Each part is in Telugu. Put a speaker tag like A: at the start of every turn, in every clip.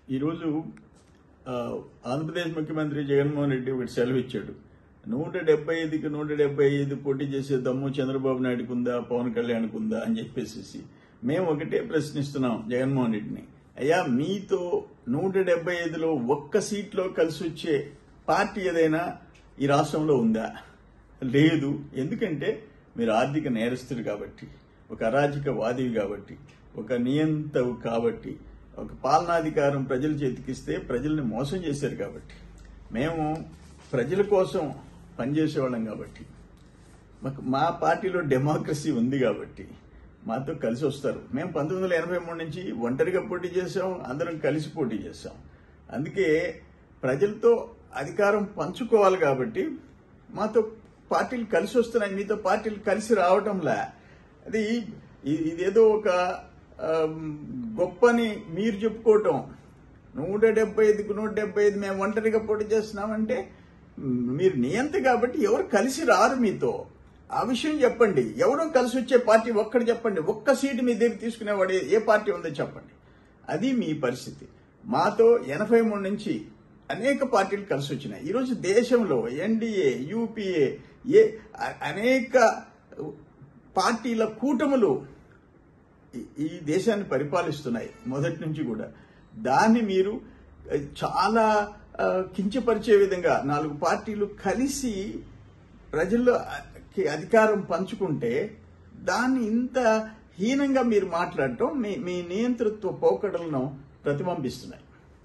A: ఈరోజు ఆ, ఆంధ్రప్రదేశ్ ముఖ్యమంత్రి జగన్మోహన్ రెడ్డి ఒకటి సెలవు ఇచ్చాడు నూట డెబ్బై ఐదుకి నూట డెబ్బై ఐదు పోటీ చేసే దమ్ము చంద్రబాబు నాయుడుకు ఉందా పవన్ కళ్యాణ్కు ఉందా అని చెప్పేసి మేము ఒకటే ప్రశ్నిస్తున్నాం జగన్మోహన్ రెడ్డిని అయ్యా మీతో నూట డెబ్బై ఐదులో ఒక్క సీట్లో కలిసి వచ్చే పార్టీ ఏదైనా ఈ రాష్ట్రంలో ఉందా లేదు ఎందుకంటే మీరు ఆర్థిక నేరస్తుడు కాబట్టి ఒక అరాజక వాదివి కాబట్టి ఒక నియంతవు కాబట్టి ఒక పాలనాధికారం ప్రజల చేతికిస్తే ప్రజల్ని మోసం చేశారు కాబట్టి మేము ప్రజల కోసం పనిచేసేవాళ్ళం కాబట్టి మాకు మా పార్టీలో డెమోక్రసీ ఉంది కాబట్టి మాతో కలిసి వస్తారు మేము పంతొమ్మిది వందల ఎనభై మూడు నుంచి ఒంటరిగా పోటీ చేసాం అందరం కలిసి పోటీ చేసాం అందుకే ప్రజలతో అధికారం పంచుకోవాలి కాబట్టి మాతో పార్టీలు కలిసి వస్తున్నాయి మీతో పార్టీలు కలిసి రావటంలా అది ఇ- ఇదేదో ఒక ఆమ్, గొప్పని మీరు చెప్పుకోవటం నూట డెబ్బై ఐదుకు నూట డెబ్బై ఐదు మేము ఒంటరిగా పోటీ చేస్తున్నామంటే మ్, మీరు నియంత కాబట్టి ఎవరు కలిసి రారు మీతో ఆ విషయం చెప్పండి ఎవరో కలిసి వచ్చే పార్టీ ఒక్కడు చెప్పండి ఒక్క సీటు మీ దగ్గర తీసుకునేవాడు ఏ- ఏ పార్టీ ఉందో చెప్పండి అది మీ పరిస్థితి మాతో ఎనభై మూడు నుంచి అనేక పార్టీలు కలిసి వచ్చినాయి ఈరోజు దేశంలో ఎన్డీఏ యూపీఏ ఏ అ- అనేక పార్టీల కూటములు ఈ- ఈ దేశాన్ని పరిపాలిస్తున్నాయి మొదటి నుంచి కూడా దాన్ని మీరు ఆ, చాలా ఆ, కించపరిచే విధంగా నాలుగు పార్టీలు కలిసి ప్రజల్లో ఆ, కి అధికారం పంచుకుంటే దాన్ని ఇంత హీనంగా మీరు మాట్లాడటం మీ మీ నియంతృత్వ పోకడలను ప్రతిబింబిస్తున్నాయి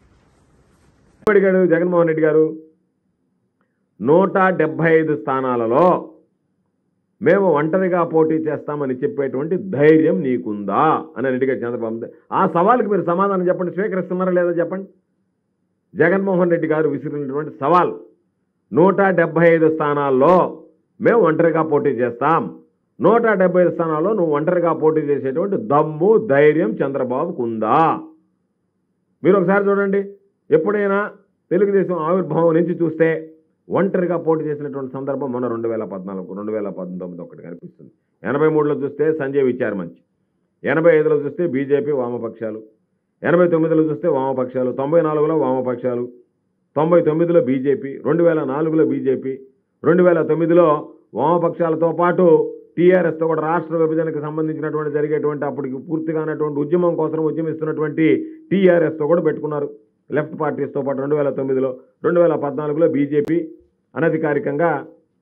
B: అడిగాడు జగన్మోహన్ రెడ్డి గారు నూట డెబ్బై ఐదు స్థానాలలో మేము ఒంటరిగా పోటీ చేస్తామని చెప్పేటువంటి ధైర్యం నీకుందా అని అడిగాడు చంద్రబాబు ఆ సవాల్కి మీరు సమాధానం చెప్పండి స్వీకరిస్తున్నారా లేదా చెప్పండి జగన్మోహన్ రెడ్డి గారు విసిరినటువంటి సవాల్ నూట డెబ్బై ఐదు స్థానాల్లో మేము ఒంటరిగా పోటీ చేస్తాం నూట డెబ్బై ఐదు స్థానాల్లో నువ్వు ఒంటరిగా పోటీ చేసేటువంటి దమ్ము ధైర్యం చంద్రబాబుకు ఉందా మీరు ఒకసారి చూడండి ఎప్పుడైనా తెలుగుదేశం ఆవిర్భావం నుంచి చూస్తే ఒంటరిగా పోటీ చేసినటువంటి సందర్భం మన రెండు వేల పద్నాలుగు రెండు వేల పంతొమ్మిది ఒకటి కనిపిస్తుంది ఎనభై మూడులో చూస్తే సంజయ్ విచార్ మంచి ఎనభై ఐదులో చూస్తే బీజేపీ వామపక్షాలు ఎనభై తొమ్మిదిలో చూస్తే వామపక్షాలు తొంభై నాలుగులో వామపక్షాలు తొంభై తొమ్మిదిలో బీజేపీ రెండు వేల నాలుగులో బీజేపీ రెండు వేల తొమ్మిదిలో వామపక్షాలతో పాటు టీఆర్ఎస్తో కూడా రాష్ట్ర విభజనకు సంబంధించినటువంటి జరిగేటువంటి అప్పటికి పూర్తిగానటువంటి ఉద్యమం కోసం ఉద్యమిస్తున్నటువంటి టీఆర్ఎస్తో కూడా పెట్టుకున్నారు లెఫ్ట్ పార్టీస్తో పాటు రెండు వేల తొమ్మిదిలో రెండు వేల పద్నాలుగులో బీజేపీ అనధికారికంగా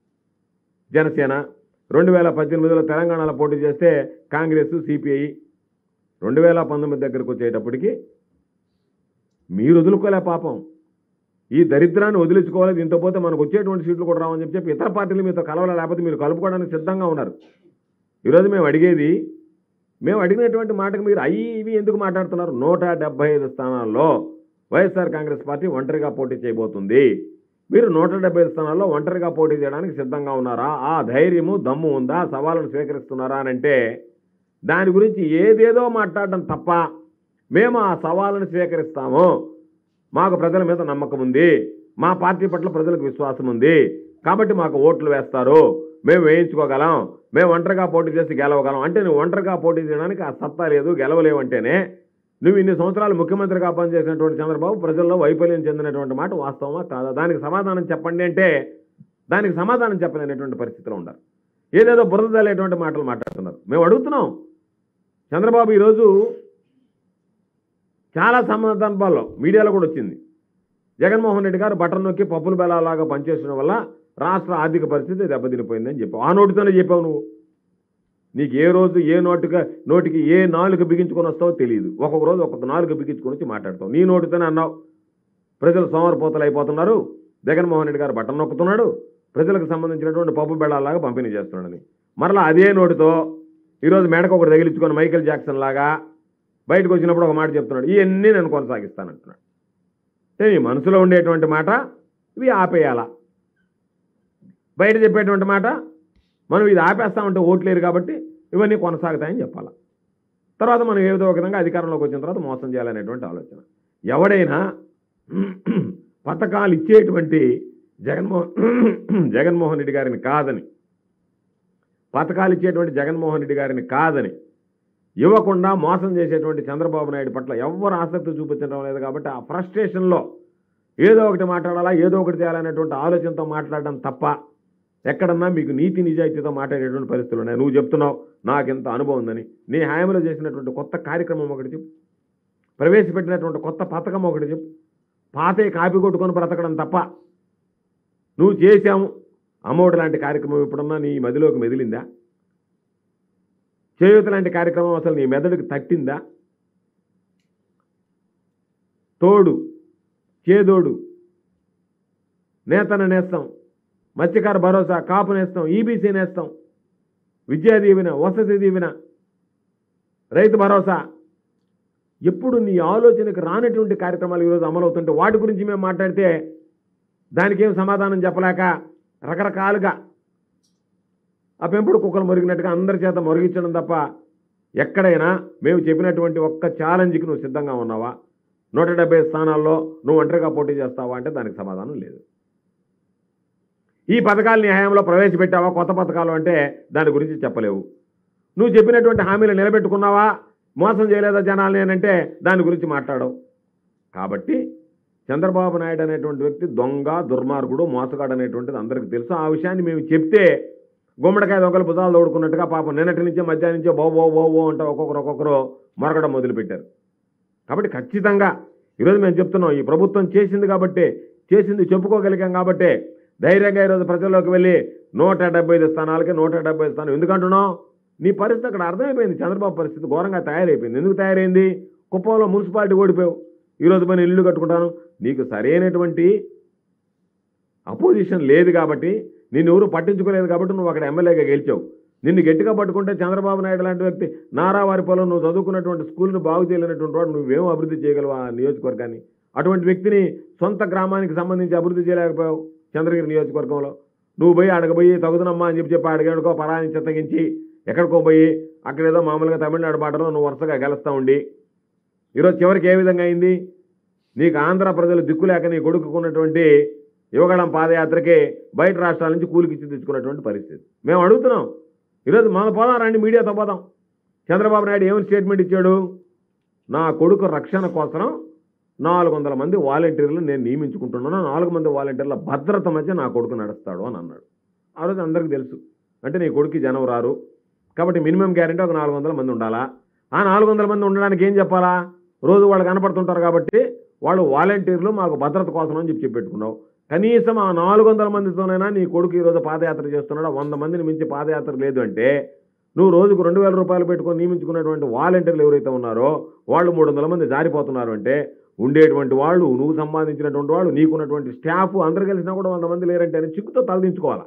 B: జనసేన రెండు వేల పద్దెనిమిదిలో తెలంగాణలో పోటీ చేస్తే కాంగ్రెస్ సిపిఐ రెండు వేల పంతొమ్మిది దగ్గరకు వచ్చేటప్పటికి మీరు వదులుకోలే పాపం ఈ దరిద్రాన్ని వదిలించుకోవాలి దీంతో పోతే మనకు వచ్చేటువంటి సీట్లు కూడా రావని చెప్పి చెప్పి ఇతర పార్టీలు మీతో కలవాలా లేకపోతే మీరు కలుపుకోవడానికి సిద్ధంగా ఉన్నారు ఈరోజు మేము అడిగేది మేము అడిగినటువంటి మాటకు మీరు అయ్యి ఇవి ఎందుకు మాట్లాడుతున్నారు నూట డెబ్బై ఐదు స్థానాల్లో వైఎస్ఆర్ కాంగ్రెస్ పార్టీ ఒంటరిగా పోటీ చేయబోతుంది మీరు నూట డెబ్బై ఐదు స్థానాల్లో ఒంటరిగా పోటీ చేయడానికి సిద్ధంగా ఉన్నారా ఆ ధైర్యము దమ్ము ఉందా సవాళ్ళను స్వీకరిస్తున్నారా అని అంటే దాని గురించి ఏదేదో మాట్లాడడం తప్ప మేము ఆ సవాళ్ళను స్వీకరిస్తాము మాకు ప్రజల మీద నమ్మకం ఉంది మా పార్టీ పట్ల ప్రజలకు విశ్వాసం ఉంది కాబట్టి మాకు ఓట్లు వేస్తారు మేము వేయించుకోగలం మేము ఒంటరిగా పోటీ చేసి గెలవగలం అంటే నువ్వు ఒంటరిగా పోటీ చేయడానికి ఆ సత్తా లేదు గెలవలేవు అంటేనే నువ్వు ఇన్ని సంవత్సరాలు ముఖ్యమంత్రిగా పనిచేసినటువంటి చంద్రబాబు ప్రజల్లో వైఫల్యం చెందినటువంటి మాట వాస్తవమా కాదా దానికి సమాధానం చెప్పండి అంటే దానికి సమాధానం చెప్పలేనటువంటి పరిస్థితిలో ఉండాలి ఏదేదో బురద తల్లేటువంటి మాటలు మాట్లాడుతున్నారు మేము అడుగుతున్నాం చంద్రబాబు ఈరోజు చాలా సందర్భాల్లో మీడియాలో కూడా వచ్చింది జగన్మోహన్ రెడ్డి గారు బటన్ నొక్కి పప్పుల బెల్లలాగా పనిచేసడం వల్ల రాష్ట్ర ఆర్థిక పరిస్థితి దెబ్బతినిపోయిందని చెప్పావు ఆ నోటితోనే చెప్పావు నువ్వు నీకు ఏ రోజు ఏ నోటిగా నోటికి ఏ నాలుగు బిగించుకొని వస్తావో తెలియదు ఒక్కొక్క రోజు ఒక్కొక్క నాలుగు బిగించుకొని వచ్చి మాట్లాడతావు నీ నోటితోనే అన్నావు ప్రజలు సోమరపోతలు అయిపోతున్నారు జగన్మోహన్ రెడ్డి గారు బటన్ నొక్కుతున్నాడు ప్రజలకు సంబంధించినటువంటి పప్పు బెళ్ళాలాగా పంపిణీ చేస్తున్నాడని మరలా అదే నోటితో ఈరోజు మెడకు ఒకటి తగిలించుకొని మైకేల్ జాక్సన్ లాగా బయటకు వచ్చినప్పుడు ఒక మాట చెప్తున్నాడు ఇవన్నీ నేను కొనసాగిస్తానంటున్నాడు అంటే నీ మనసులో ఉండేటువంటి మాట ఇవి ఆపేయాలా బయట చెప్పేటువంటి మాట మనం ఇది ఆపేస్తామంటే ఓట్లేరు కాబట్టి ఇవన్నీ కొనసాగుతాయని చెప్పాలా తర్వాత మనం ఏదో ఒక విధంగా అధికారంలోకి వచ్చిన తర్వాత మోసం చేయాలనేటువంటి ఆలోచన ఎవడైనా పథకాలు ఇచ్చేటువంటి జగన్మోహన్ జగన్మోహన్ రెడ్డి గారిని కాదని పథకాలు ఇచ్చేటువంటి జగన్మోహన్ రెడ్డి గారిని కాదని ఇవ్వకుండా మోసం చేసేటువంటి చంద్రబాబు నాయుడు పట్ల ఎవ్వరు ఆసక్తి చూపించడం లేదు కాబట్టి ఆ ఫ్రస్ట్రేషన్లో ఏదో ఒకటి మాట్లాడాలా ఏదో ఒకటి చేయాలనేటువంటి ఆలోచనతో మాట్లాడడం తప్ప ఎక్కడన్నా మీకు నీతి నిజాయితీతో మాట్లాడేటువంటి పరిస్థితులు ఉన్నాయి నువ్వు చెప్తున్నావు నాకు ఎంత అనుభవం ఉందని నీ హామీలో చేసినటువంటి కొత్త కార్యక్రమం ఒకటి చెప్పు ప్రవేశపెట్టినటువంటి కొత్త పథకం ఒకటి చెప్పు పాతే కాపీ కొట్టుకొని బ్రతకడం తప్ప నువ్వు చేశాము అమ్మఒడి లాంటి కార్యక్రమం ఇప్పుడన్నా నీ మదిలోకి మెదిలిందా చేయూత లాంటి కార్యక్రమం అసలు నీ మెదడుకి తట్టిందా తోడు చేదోడు నేతన నేస్తాం మత్స్యకార భరోసా కాపు నేస్తాం ఈబీసీ నేస్తాం విద్యా దీవెన వసతి దీవెన రైతు భరోసా ఎప్పుడు నీ ఆలోచనకు రానటువంటి కార్యక్రమాలు ఈరోజు అమలవుతుంటే వాటి గురించి మేము మాట్లాడితే దానికి ఏం సమాధానం చెప్పలేక రకరకాలుగా ఆ పెంపుడు కుక్కలు మొరిగినట్టుగా అందరి చేత మొరిగించడం తప్ప ఎక్కడైనా మేము చెప్పినటువంటి ఒక్క ఛాలెంజ్కి నువ్వు సిద్ధంగా ఉన్నావా నూట డెబ్బై స్థానాల్లో నువ్వు ఒంటరిగా పోటీ చేస్తావా అంటే దానికి సమాధానం లేదు ఈ పథకాలు నీ హయాంలో ప్రవేశపెట్టావా కొత్త పథకాలు అంటే దాని గురించి చెప్పలేవు నువ్వు చెప్పినటువంటి హామీలు నిలబెట్టుకున్నావా మోసం చేయలేదా జనాల్ని అని అంటే దాని గురించి మాట్లాడవు కాబట్టి చంద్రబాబు నాయుడు అనేటువంటి వ్యక్తి దొంగ దుర్మార్గుడు మోసగాడు అనేటువంటిది అందరికీ తెలుసు ఆ విషయాన్ని మేము చెప్తే గుమ్మడికాయ దొంగలు భుజాలు తోడుకున్నట్టుగా పాపం నిన్నటి నుంచే మధ్యాహ్నం నుంచే బో బో బో బో అంటూ ఒక్కొక్కరు ఒక్కొక్కరు మొరగడం మొదలుపెట్టారు కాబట్టి ఖచ్చితంగా ఈరోజు మేము చెప్తున్నాం ఈ ప్రభుత్వం చేసింది కాబట్టి చేసింది చెప్పుకోగలిగాం కాబట్టి ధైర్యంగా ఈరోజు ప్రజల్లోకి వెళ్ళి నూట డెబ్బై ఐదు స్థానాలకి నూట డెబ్బై ఐదు స్థానం ఎందుకంటున్నావు నీ పరిస్థితి అక్కడ అర్థమైపోయింది చంద్రబాబు పరిస్థితి ఘోరంగా తయారైపోయింది ఎందుకు తయారైంది కుప్పంలో మున్సిపాలిటీ ఓడిపోయావు ఈరోజు పైన ఇల్లు కట్టుకుంటాను నీకు సరైనటువంటి అపోజిషన్ లేదు కాబట్టి నిన్ను ఎవరు పట్టించుకోలేదు కాబట్టి నువ్వు అక్కడ ఎమ్మెల్యేగా గెలిచావు నిన్ను గట్టిగా పట్టుకుంటే చంద్రబాబు నాయుడు లాంటి వ్యక్తి నారావారి పొలం నువ్వు చదువుకున్నటువంటి స్కూల్ను బాగు చేయలేనటువంటి వాడు నువ్వేం అభివృద్ధి చేయగలవు ఆ నియోజకవర్గాన్ని అటువంటి వ్యక్తిని సొంత గ్రామానికి సంబంధించి అభివృద్ధి చేయలేకపోయావు చంద్రగిరి నియోజకవర్గంలో నువ్వు పోయి అడగబోయి తగుదనమ్మా అని చెప్పి చెప్పి అడిగాడుకో పరాని చిత్తగించి ఎక్కడికో పోయి అక్కడ ఏదో మామూలుగా తమిళనాడు బాటలో నువ్వు వరుసగా గెలుస్తూ ఉండి ఈరోజు చివరికి ఏ విధంగా అయింది నీకు ఆంధ్ర ప్రజలు దిక్కులేక నీ కొడుకున్నటువంటి యువగళం పాదయాత్రకి బయట రాష్ట్రాల నుంచి కూలికిచ్చి తెచ్చుకున్నటువంటి పరిస్థితి మేము అడుగుతున్నాం ఈరోజు మన పోదాం రండి మీడియాతో పోదాం చంద్రబాబు నాయుడు ఏమని స్టేట్మెంట్ ఇచ్చాడు నా కొడుకు రక్షణ కోసం నాలుగు వందల మంది వాలంటీర్లు నేను నియమించుకుంటున్నాను నాలుగు మంది వాలంటీర్ల భద్రత మధ్య నా కొడుకు నడుస్తాడు అని అన్నాడు ఆ రోజు అందరికీ తెలుసు అంటే నీ కొడుకు జనం రారు కాబట్టి మినిమం గ్యారెంటీ ఒక నాలుగు వందల మంది ఉండాలా ఆ నాలుగు వందల మంది ఉండడానికి ఏం చెప్పాలా రోజు వాళ్ళు కనపడుతుంటారు కాబట్టి వాళ్ళు వాలంటీర్లు మాకు భద్రత కోసం అని చెప్పి చెప్పెట్టుకున్నావు కనీసం ఆ నాలుగు వందల మందితోనైనా నీ కొడుకు ఈరోజు పాదయాత్ర చేస్తున్నాడు వంద మందిని మించి పాదయాత్ర లేదు అంటే నువ్వు రోజుకు రెండు వేల రూపాయలు పెట్టుకొని నియమించుకున్నటువంటి వాలంటీర్లు ఎవరైతే ఉన్నారో వాళ్ళు మూడు వందల మంది జారిపోతున్నారు అంటే ఉండేటువంటి వాళ్ళు నువ్వు సంపాదించినటువంటి వాళ్ళు నీకున్నటువంటి స్టాఫ్ అందరు కలిసినా కూడా వంద మంది లేరంటే అని చిక్కుతో తలదించుకోవాలా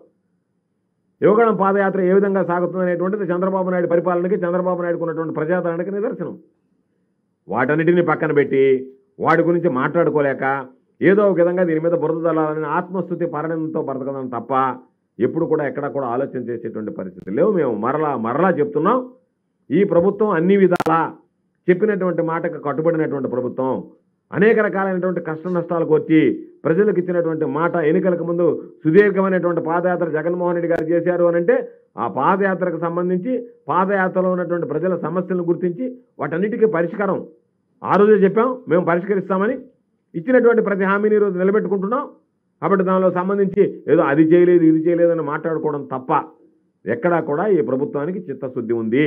B: యువగణం పాదయాత్ర ఏ విధంగా సాగుతుంది అనేటువంటిది చంద్రబాబు నాయుడు పరిపాలనకి చంద్రబాబు నాయుడుకు ఉన్నటువంటి ప్రజాదరణకి నిదర్శనం వాటన్నిటిని పక్కన పెట్టి వాటి గురించి మాట్లాడుకోలేక ఏదో ఒక విధంగా దీని మీద బురద చల్లాలని ఆత్మస్థుతి పరణంతో బ్రతకడం తప్ప ఎప్పుడు కూడా ఎక్కడ కూడా ఆలోచన చేసేటువంటి పరిస్థితి లేవు మేము మరలా మరలా చెప్తున్నాం ఈ ప్రభుత్వం అన్ని విధాలా చెప్పినటువంటి మాటకు కట్టుబడినటువంటి ప్రభుత్వం అనేక రకాలైనటువంటి కష్ట నష్టాలకు వచ్చి ప్రజలకు ఇచ్చినటువంటి మాట ఎన్నికలకు ముందు సుదీర్ఘమైనటువంటి పాదయాత్ర జగన్మోహన్ రెడ్డి గారు చేశారు అని అంటే ఆ పాదయాత్రకు సంబంధించి పాదయాత్రలో ఉన్నటువంటి ప్రజల సమస్యలను గుర్తించి వాటన్నిటికీ పరిష్కారం ఆ రోజే చెప్పాం మేము పరిష్కరిస్తామని ఇచ్చినటువంటి ప్రతి హామీని ఈరోజు నిలబెట్టుకుంటున్నాం కాబట్టి దానిలో సంబంధించి ఏదో అది చేయలేదు ఇది చేయలేదు అని మాట్లాడుకోవడం తప్ప ఎక్కడా కూడా ఈ ప్రభుత్వానికి చిత్తశుద్ధి ఉంది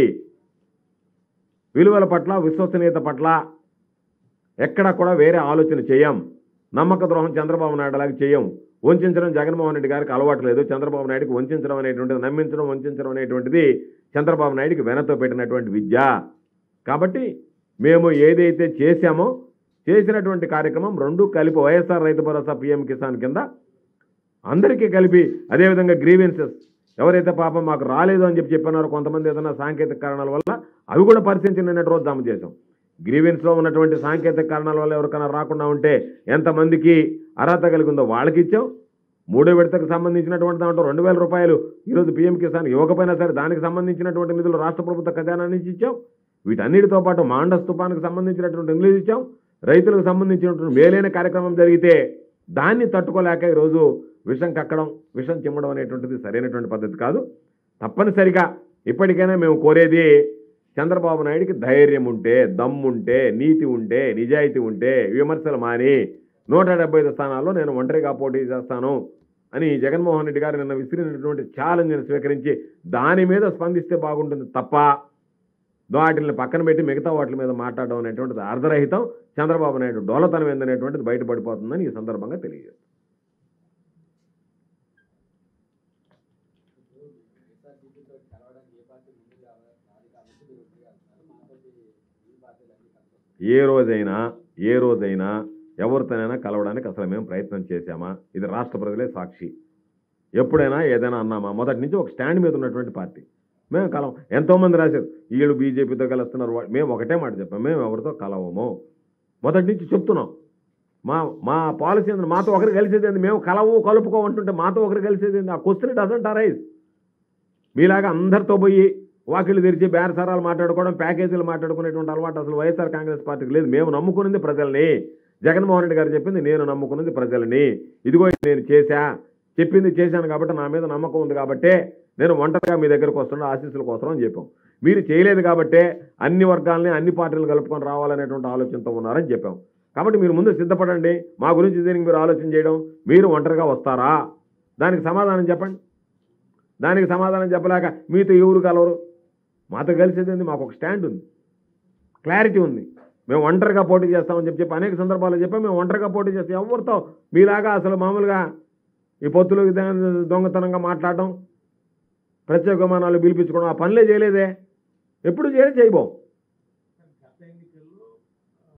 B: విలువల పట్ల విశ్వసనీయత పట్ల ఎక్కడా కూడా వేరే ఆలోచన చేయం నమ్మక ద్రోహం చంద్రబాబు నాయుడు లాగా చేయం వంచడం జగన్మోహన్ రెడ్డి గారికి అలవాటు లేదు చంద్రబాబు నాయుడుకి వంచడం అనేటువంటిది నమ్మించడం వంచడం అనేటువంటిది చంద్రబాబు నాయుడికి వెనతో పెట్టినటువంటి విద్య కాబట్టి మేము ఏదైతే చేశామో చేసినటువంటి కార్యక్రమం రెండు కలిపి వైఎస్ఆర్ రైతు భరోసా పీఎం కిసాన్ కింద అందరికీ కలిపి అదేవిధంగా గ్రీవెన్సెస్ ఎవరైతే పాపం మాకు రాలేదు అని చెప్పి చెప్పినారో కొంతమంది ఏదైనా సాంకేతిక కారణాల వల్ల అవి కూడా పరిశీలించి నిన్నటి రోజు జమ చేశాం గ్రీవెన్స్లో ఉన్నటువంటి సాంకేతిక కారణాల వల్ల ఎవరికైనా రాకుండా ఉంటే ఎంతమందికి అర్హత కలిగి ఉందో వాళ్ళకి ఇచ్చాం మూడో విడతకు సంబంధించినటువంటి దాంట్లో రెండు వేల రూపాయలు ఈరోజు పీఎం కిసాన్ ఇవ్వకపోయినా సరే దానికి సంబంధించినటువంటి నిధులు రాష్ట్ర ప్రభుత్వ ఖజానా నుంచి ఇచ్చాం వీటన్నిటితో పాటు మాండస్ తుఫానికి సంబంధించినటువంటి నిధులు ఇచ్చాం రైతులకు సంబంధించినటువంటి మేలైన కార్యక్రమం జరిగితే దాన్ని తట్టుకోలేక ఈరోజు విషం కక్కడం విషం చిమ్మడం అనేటువంటిది సరైనటువంటి పద్ధతి కాదు తప్పనిసరిగా ఇప్పటికైనా మేము కోరేది చంద్రబాబు నాయుడికి ధైర్యం ఉంటే దమ్ముంటే నీతి ఉంటే నిజాయితీ ఉంటే విమర్శలు మాని నూట డెబ్బై ఐదు స్థానాల్లో నేను ఒంటరిగా పోటీ చేస్తాను అని జగన్మోహన్ రెడ్డి గారు నిన్న విసిరినటువంటి ఛాలెంజ్ని స్వీకరించి దాని మీద స్పందిస్తే బాగుంటుంది తప్ప వాటిని పక్కన పెట్టి మిగతా వాటి మీద మాట్లాడడం అనేటువంటిది అర్ధరహితం చంద్రబాబు నాయుడు డోలతనం ఏందనేటువంటిది బయటపడిపోతుందని ఈ సందర్భంగా తెలియజేస్తాను
C: వైఎస్ఆర్సీపీతో కలవడానికి ఏ పార్టీ ముందు రావాలి రాదు కాబట్టి మీరు ముందుగా వెళ్తున్నారు మాతోటి ఈ పార్టీలు అన్ని కలిసి
B: ఏ రోజైనా ఏ రోజైనా ఎవరితోనైనా కలవడానికి అసలు మేము ప్రయత్నం చేశామా ఇది రాష్ట్ర ప్రజలే సాక్షి ఎప్పుడైనా ఏదైనా అన్నామా మొదటి నుంచి ఒక స్టాండ్ మీద ఉన్నటువంటి పార్టీ మేము కలవం ఎంతోమంది రాశారు వీళ్ళు బీజేపీతో కలుస్తున్నారు వా- మేము ఒకటే మాట చెప్పాం మేము ఎవరితో కలవము మొదటి నుంచి చెప్తున్నాం మా మా పాలసీ ఏంది మాతో ఒకరు కలిసేది ఏంది మేము కలవు కలుపుకో అంటుంటే మాతో ఒకరు కలిసేది ఏంది ఆ క్వశ్చన్ డజంట్ అరైజ్ మీలాగా అందరితో పోయి వాకిళ్ళు తెరిచి బేరసారాలు మాట్లాడుకోవడం ప్యాకేజీలు మాట్లాడుకునేటువంటి అలవాటు అసలు వైఎస్ఆర్ కాంగ్రెస్ పార్టీకి లేదు మేము నమ్ముకున్నది ప్రజల్ని జగన్మోహన్ రెడ్డి గారు చెప్పింది నేను నమ్ముకున్నది ప్రజల్ని ఇదిగో ఇది నేను చేశా చెప్పింది చేశాను కాబట్టి నా మీద నమ్మకం ఉంది కాబట్టే నేను ఒంటరిగా మీ దగ్గరకు వస్తున్న ఆశీస్సుల కోసం అని చెప్పాం మీరు చేయలేదు కాబట్టే అన్ని వర్గాలని అన్ని పార్టీలు కలుపుకొని రావాలనేటువంటి ఆలోచనతో ఉన్నారని చెప్పాం కాబట్టి మీరు ముందు సిద్ధపడండి మా గురించి దీనికి మీరు ఆలోచన చేయడం మీరు ఒంటరిగా వస్తారా దానికి సమాధానం చెప్పండి దానికి సమాధానం చెప్పలేక మీతో ఎవరు కలవరు మాతో కలిసేది ఏంది? మాకు ఒక స్టాండ్ ఉంది క్లారిటీ ఉంది మేము ఒంటరిగా పోటీ చేస్తామని చెప్పి చెప్పి అనేక సందర్భాల్లో చెప్పాం మేము ఒంటరిగా పోటీ చేస్తాం ఎవరితో మీలాగా అసలు మామూలుగా ఈ పొత్తులు ద- దొంగతనంగా మాట్లాడటం ప్రత్యేక విమానాలు పిలిపించుకోవడం ఆ పనులే చేయలేదే ఎప్పుడు చేయలేదు చేయబోం